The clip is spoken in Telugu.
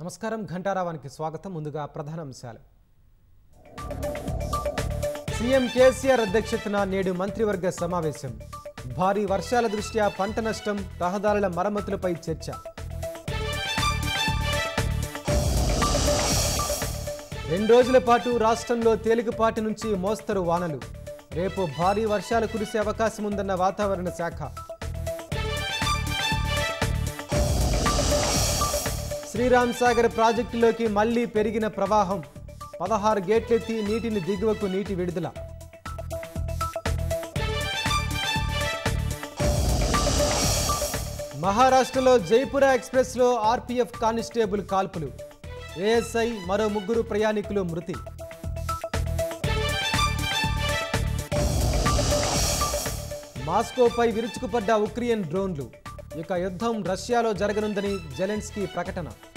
నమస్కారం ఘంటారావానికి స్వాగతం ముందుగా ప్రధాన అంశాలు సీఎం కేసీఆర్ అధ్యక్షతన నేడు మంత్రివర్గ సమావేశం భారీ వర్షాల దృష్ట్యా పంట నష్టం రహదారుల మరమ్మతులపై చర్చ రెండు రోజుల పాటు రాష్ట్రంలో తేలికపాటి నుంచి మోస్తరు వానలు రేపు భారీ వర్షాలు కురిసే అవకాశం ఉందన్న వాతావరణ శాఖ శ్రీరామ్ సాగర్ ప్రాజెక్టులోకి మళ్లీ పెరిగిన ప్రవాహం పదహారు గేట్లెత్తి నీటిని దిగువకు నీటి విడుదల మహారాష్ట్రలో జైపుర ఎక్స్ప్రెస్లో ఆర్పీఎఫ్ కానిస్టేబుల్ కాల్పులు ఏఎస్ఐ మరో ముగ్గురు ప్రయాణికులు మృతి మాస్కోపై విరుచుకుపడ్డ ఉక్రెయిన్ డ్రోన్లు ఇక యుద్ధం రష్యాలో జరగనుందని జెలెన్స్కీ ప్రకటన